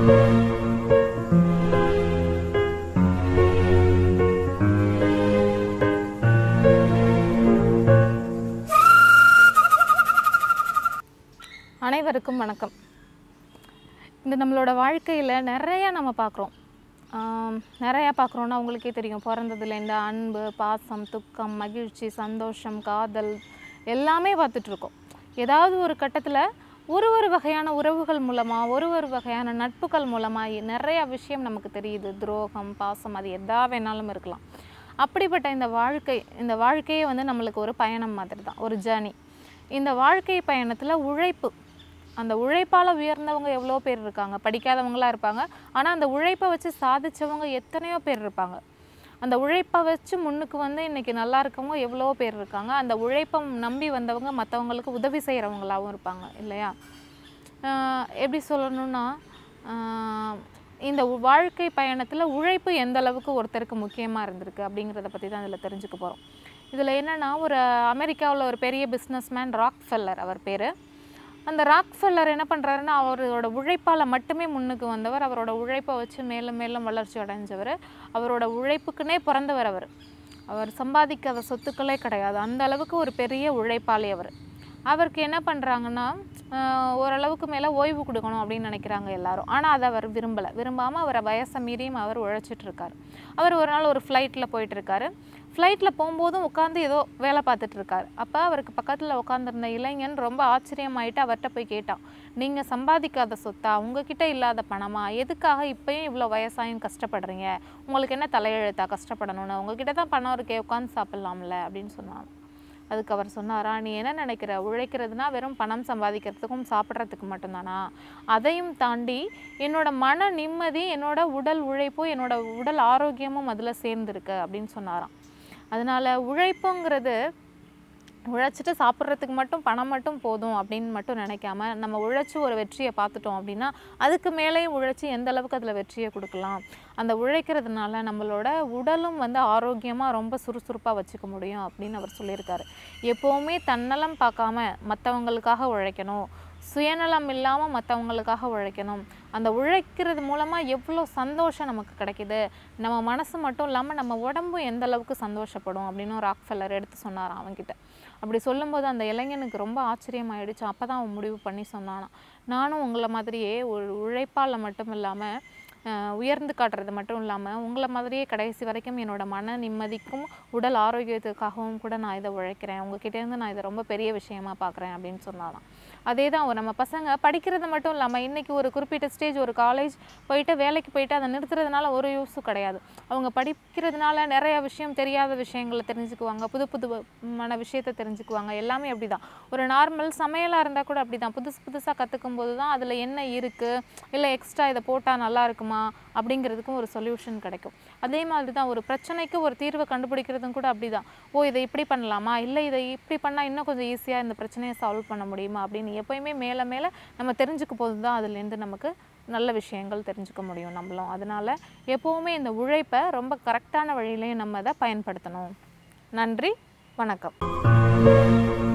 அனைவருக்கும் வணக்கம் இந்த நம்மளோட வாழ்க்கையில் நிறையா நம்ம பார்க்குறோம் நிறையா பார்க்குறோன்னா உங்களுக்கே தெரியும் பிறந்ததுலேருந்து அன்பு பாசம் துக்கம் மகிழ்ச்சி சந்தோஷம் காதல் எல்லாமே பார்த்துட்ருக்கோம் ஏதாவது ஒரு கட்டத்தில் ஒரு ஒரு வகையான உறவுகள் மூலமாக ஒரு ஒரு வகையான நட்புகள் மூலமாக நிறைய விஷயம் நமக்கு தெரியுது துரோகம் பாசம் அது எதா வேணாலும் இருக்கலாம் அப்படிப்பட்ட இந்த வாழ்க்கை இந்த வாழ்க்கையே வந்து நம்மளுக்கு ஒரு பயணம் மாதிரி தான் ஒரு ஜேர்னி இந்த வாழ்க்கை பயணத்தில் உழைப்பு அந்த உழைப்பால் உயர்ந்தவங்க எவ்வளோ பேர் இருக்காங்க படிக்காதவங்களா இருப்பாங்க ஆனால் அந்த உழைப்பை வச்சு சாதிச்சவங்க எத்தனையோ பேர் இருப்பாங்க அந்த உழைப்பை வச்சு முன்னுக்கு வந்து இன்றைக்கி நல்லா இருக்கவங்க எவ்வளோ பேர் இருக்காங்க அந்த உழைப்பை நம்பி வந்தவங்க மற்றவங்களுக்கு உதவி செய்கிறவங்களாகவும் இருப்பாங்க இல்லையா ஆஹ் எப்படி சொல்லணும்னா ஆஹ் இந்த உ- வாழ்க்கை பயணத்தில் உழைப்பு எந்த அளவுக்கு ஒருத்தருக்கு முக்கியமாக இருந்திருக்கு அப்படிங்கிறத பற்றி தான் இதில் தெரிஞ்சுக்க போகிறோம் இதில் என்னென்னா ஒரு அமெரிக்காவில் ஒரு பெரிய பிஸ்னஸ்மேன் ராக் ஃபெல்லர் அவர் பேர் அந்த ராக் ஃபெல்லர் என்ன பண்ணுறாருன்னா அவரோட உழைப்பால் மட்டுமே முன்னுக்கு வந்தவர் அவரோட உழைப்பை வச்சு மேலும் மேலும் வளர்ச்சி அடைஞ்சவர் அவரோட உழைப்புக்குன்னே பிறந்தவர் அவர் அவர் சம்பாதிக்காத சொத்துக்களே கிடையாது அந்த அளவுக்கு ஒரு பெரிய உழைப்பாளி அவர் அவருக்கு என்ன பண்ணுறாங்கன்னா ஓரளவுக்கு மேலே ஓய்வு கொடுக்கணும் அப்படின்னு நினைக்கிறாங்க எல்லாரும் ஆனால் அதை அவர் விரும்பலை விரும்பாமல் அவரை வயசை மீறியும் அவர் உழைச்சிட்டு இருக்காரு அவர் ஒரு நாள் ஒரு ஃப்ளைட்டில் போயிட்டு இருக்காரு ஃப்ளைட்டில் போகும்போதும் உட்காந்து ஏதோ வேலை பார்த்துட்டு இருக்காரு அப்போ அவருக்கு பக்கத்தில் உட்காந்துருந்த இளைஞன் ரொம்ப ஆச்சரியமாயிட்டு அவர்கிட்ட போய் கேட்டான் நீங்கள் சம்பாதிக்காத சொத்தா உங்ககிட்ட இல்லாத பணமா எதுக்காக இப்பயும் இவ்வளோ வயசாயும் கஷ்டப்படுறீங்க உங்களுக்கு என்ன தலையெழுத்தா கஷ்டப்படணும்னு உங்ககிட்ட தான் பணம் இருக்கே உட்காந்து சாப்பிட்லாம்ல அப்படின்னு சொன்னான் அதுக்கு அவர் சொன்னாரா நீ என்ன நினைக்கிற உழைக்கிறதுனா வெறும் பணம் சம்பாதிக்கிறதுக்கும் சாப்பிட்றதுக்கு மட்டும்தானா அதையும் தாண்டி என்னோட மன நிம்மதி என்னோட உடல் உழைப்பும் என்னோட உடல் ஆரோக்கியமும் அதில் சேர்ந்துருக்கு அப்படின்னு சொன்னாராம் அதனால உழைப்புங்கிறது உழைச்சிட்டு சாப்பிட்றதுக்கு மட்டும் பணம் மட்டும் போதும் அப்படின்னு மட்டும் நினைக்காம நம்ம உழைச்சி ஒரு வெற்றியை பார்த்துட்டோம் அப்படின்னா அதுக்கு மேலேயும் உழைச்சி எந்த அளவுக்கு அதில் வெற்றியை கொடுக்கலாம் அந்த உழைக்கிறதுனால நம்மளோட உடலும் வந்து ஆரோக்கியமாக ரொம்ப சுறுசுறுப்பாக வச்சுக்க முடியும் அப்படின்னு அவர் சொல்லியிருக்காரு எப்போவுமே தன்னலம் பார்க்காம மற்றவங்களுக்காக உழைக்கணும் சுயநலம் இல்லாமல் மற்றவங்களுக்காக உழைக்கணும் அந்த உழைக்கிறது மூலமாக எவ்வளோ சந்தோஷம் நமக்கு கிடைக்குது நம்ம மனசு மட்டும் இல்லாமல் நம்ம உடம்பும் எந்த அளவுக்கு சந்தோஷப்படும் அப்படின்னு ராக் ஃபெல்லர் எடுத்து சொன்னாராம் அவன்கிட்ட அப்படி சொல்லும்போது அந்த இளைஞனுக்கு ரொம்ப ஆச்சரியமாயிடுச்சு அப்போ தான் அவன் முடிவு பண்ணி சொன்னானாம் நானும் உங்களை மாதிரியே ஒரு உழைப்பால் மட்டும் இல்லாமல் அஹ் உயர்ந்து காட்டுறது மட்டும் இல்லாமல் உங்களை மாதிரியே கடைசி வரைக்கும் என்னோட மன நிம்மதிக்கும் உடல் ஆரோக்கியத்துக்காகவும் கூட நான் இதை உழைக்கிறேன் உங்ககிட்டேருந்து நான் இதை ரொம்ப பெரிய விஷயமா பார்க்குறேன் அப்படின்னு சொன்னாலாம் அதே தான் நம்ம பசங்க படிக்கிறது மட்டும் இல்லாமல் இன்றைக்கி ஒரு குறிப்பிட்ட ஸ்டேஜ் ஒரு காலேஜ் போயிட்டு வேலைக்கு போயிட்டு அதை நிறுத்துறதுனால ஒரு யூஸும் கிடையாது அவங்க படிக்கிறதுனால நிறைய விஷயம் தெரியாத விஷயங்களை தெரிஞ்சுக்குவாங்க புது புது மன விஷயத்தை தெரிஞ்சுக்குவாங்க எல்லாமே அப்படி தான் ஒரு நார்மல் சமையலாக இருந்தால் கூட அப்படி தான் புதுசு புதுசாக கற்றுக்கும் போது தான் அதில் என்ன இருக்குது இல்லை எக்ஸ்ட்ரா இதை போட்டால் நல்லா இருக்குமா அப்படிங்கிறதுக்கும் ஒரு சொல்யூஷன் கிடைக்கும் அதே மாதிரி தான் ஒரு பிரச்சனைக்கு ஒரு தீர்வை கண்டுபிடிக்கிறதும் கூட அப்படி தான் ஓ இதை இப்படி பண்ணலாமா இல்லை இதை இப்படி பண்ணால் இன்னும் கொஞ்சம் ஈஸியாக இந்த பிரச்சனையை சால்வ் பண்ண முடியுமா அப்படின்னு எப்போயுமே மேலே மேலே நம்ம தெரிஞ்சுக்க போது தான் அதுலேருந்து நமக்கு நல்ல விஷயங்கள் தெரிஞ்சுக்க முடியும் நம்மளும் அதனால் எப்போவுமே இந்த உழைப்பை ரொம்ப கரெக்டான வழியிலையும் நம்ம அதை பயன்படுத்தணும் நன்றி வணக்கம்